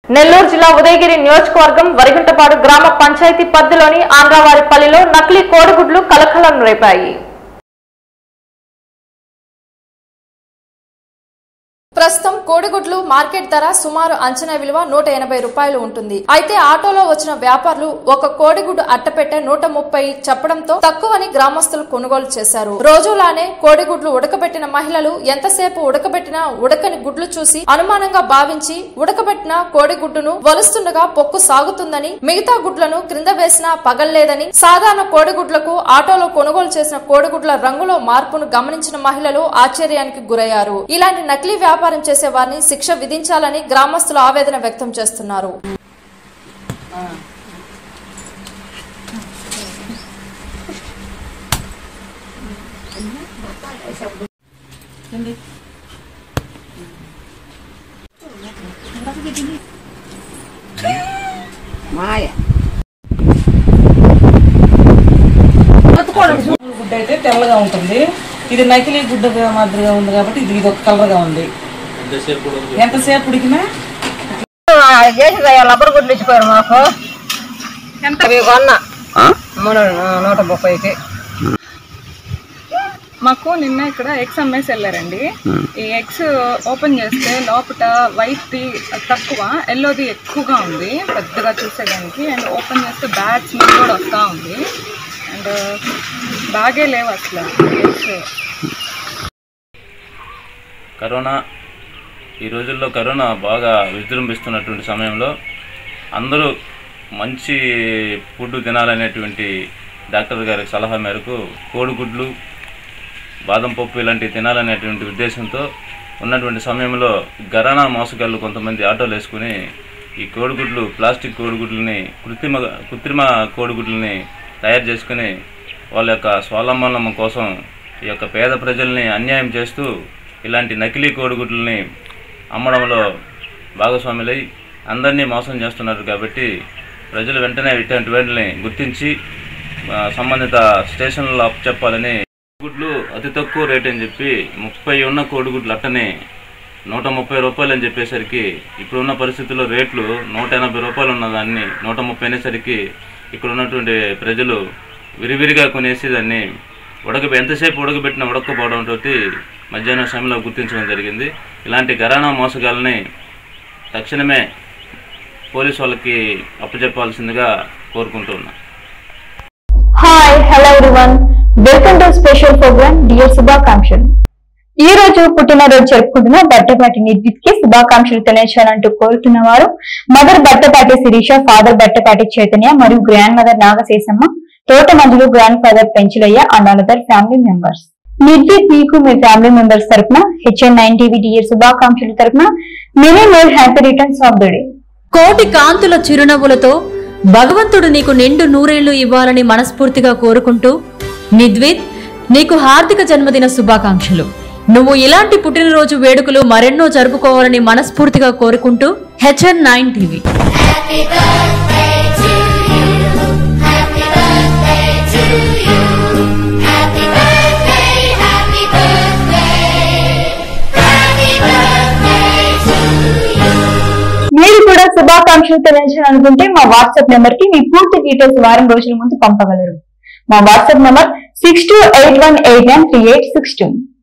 నెల్లూరు జిల్లా ఉదయగిరి నియోజకవర్గం వరిగుంటపాడు గ్రామ పంచాయతీ పరిధిలోని ఆంధ్రవారిపల్లిలో నకిలీ కోడిగుడ్లు కలకలం రేపాయి ప్రస్తుతం కోడిగుడ్లు మార్కెట్ ధర సుమారు అంచనా విలువ నూట ఎనభై రూపాయలు ఉంటుంది అయితే ఆటోలో వచ్చిన వ్యాపారులు ఒక కోడిగుడ్డు అట్టపెట్టే నూట ముప్పై చెప్పడంతో తక్కువని గ్రామస్తులు కొనుగోలు చేశారు రోజులానే కోడిగుడ్లు ఉడకబెట్టిన మహిళలు ఎంతసేపు ఉడకబెట్టిన ఉడకని గుడ్లు చూసి అనుమానంగా భావించి ఉడకబెట్టిన కోడిగుడ్డును వలుస్తుండగా పొక్కు సాగుతుందని మిగతా గుడ్లను క్రింద వేసినా పగల్లేదని సాధారణ కోడిగుడ్లకు ఆటోలో కొనుగోలు చేసిన కోడిగుడ్ల రంగులో మార్పును గమనించిన మహిళలు ఆశ్చర్యానికి గురయ్యారు ఇలాంటి నకిలీ వ్యాపారం చేసే వారిని శిక్ష విధించాలని గ్రామస్తులు ఆవేదన వ్యక్తం చేస్తున్నారు మాయ గుడ్డ అయితే తెల్లగా ఉంటుంది ఇది నకిలీ గుడ్డ మాదిరిగా ఉంది కాబట్టి ఇది ఇది ఒక కలర్ గా ఉంది ఎంతసేపు ఉడికినా చేసి లబ్బర్ గుడ్లు ఇచ్చిపోయారు మాకు ఎంత కొన్న మూడు నూట ముప్పైకి మాకు నిన్న ఇక్కడ ఎగ్స్ అమ్మేసి వెళ్ళారండి ఈ ఎగ్స్ ఓపెన్ చేస్తే లోపల వైట్ ది తక్కువ ఎల్లోది ఎక్కువగా ఉంది పెద్దగా చూసేదానికి అండ్ ఓపెన్ చేస్తే బ్యాగ్ స్మెల్ కూడా వస్తూ ఉంది అండ్ బాగే లేవు అసలు ఎగ్స్ కరోనా ఈ రోజుల్లో కరోనా బాగా విజృంభిస్తున్నటువంటి సమయంలో అందరూ మంచి ఫుడ్ తినాలనేటువంటి డాక్టర్ గారి సలహా మేరకు కోడిగుడ్లు బాదం పప్పు ఇలాంటివి తినాలనేటువంటి ఉద్దేశంతో ఉన్నటువంటి సమయంలో గరానా మోసగాళ్ళు కొంతమంది ఆటోలు వేసుకుని ఈ కోడిగుడ్లు ప్లాస్టిక్ కోడిగుడ్లని కృత్రిమ కృత్రిమ కోడిగుడ్లని తయారు చేసుకుని వాళ్ళ యొక్క స్వావలంబనం కోసం ఈ యొక్క పేద ప్రజల్ని అన్యాయం చేస్తూ ఇలాంటి నకిలీ కోడిగుడ్లని అమ్మడంలో భాగస్వాములై అందరినీ మోసం చేస్తున్నారు కాబట్టి ప్రజలు వెంటనే ఇటువంటి వాటిని గుర్తించి ఆ, సంబంధిత స్టేషన్లో చెప్పాలని గుడ్లు అతి తక్కువ రేట్ అని చెప్పి ముప్పై ఉన్న కోడిగుడ్లు అట్టనే నూట ముప్పై రూపాయలు అని చెప్పేసరికి ఇప్పుడున్న పరిస్థితుల్లో రేట్లు నూట ఎనభై రూపాయలు ఉన్న దాన్ని నూట ముప్పై అనేసరికి ఇక్కడ ఉన్నటువంటి ప్రజలు విరివిరిగా కొనేసి దాన్ని ఉడక ఎంతసేపు ఉడకబెట్టినా ఉడకపోవడంతో మధ్యాహ్నం సమయంలో గుర్తించడం జరిగింది ఇలాంటి గరాణా మోసగాల్ని తక్షణమే పోలీసు వాళ్ళకి అప్పచెప్పాల్సిందిగా కోరుకుంటూ ఉన్నా hi hello everyone welcome to special programme dear శుభాకాంక్షలు ఈ రోజు పుట్టినరోజు జరుపుకుంటున్న బట్టపాటి నిర్జిత్ కి శుభాకాంక్షలు తెలియచేయాలంటూ కోరుతున్న వారు మదర్ బట్టపాటి శిరీష ఫాదర్ బట్టపాటి చైతన్య మరియు grandmother Nagaseshamma Thota Manjulu grandfather Penchulaiah and another family members Nirjith మీకు మీ ఫ్యామిలీ మెంబర్స్ తరపున హెచ్ఎన్ నైన్ టీవీ డియర్ శుభాకాంక్షల తరపున many more happy returns of the day కోటి కాంతుల చిరునవ్వులతో భగవంతుడు నీకు నిండు నూరేళ్లు ఇవ్వాలని మనస్ఫూర్తిగా కోరుకుంటూ నిద్విత్ నీకు హార్దిక జన్మదిన శుభాకాంక్షలు నువ్వు ఇలాంటి పుట్టినరోజు వేడుకలు మరెన్నో జరుపుకోవాలని మనస్ఫూర్తిగా కోరుకుంటూ హెచ్ఎన్ నైన్ టీవీ మీరు కూడా శుభాకాంక్షలు తెలియజేయాలనుకుంటే మా వాట్సాప్ నెంబర్ కి మీ పూర్తి డీటెయిల్స్ వారం రోజుల ముందు పంపగలరు మా WhatsApp number six two eight one eight nine three eight six two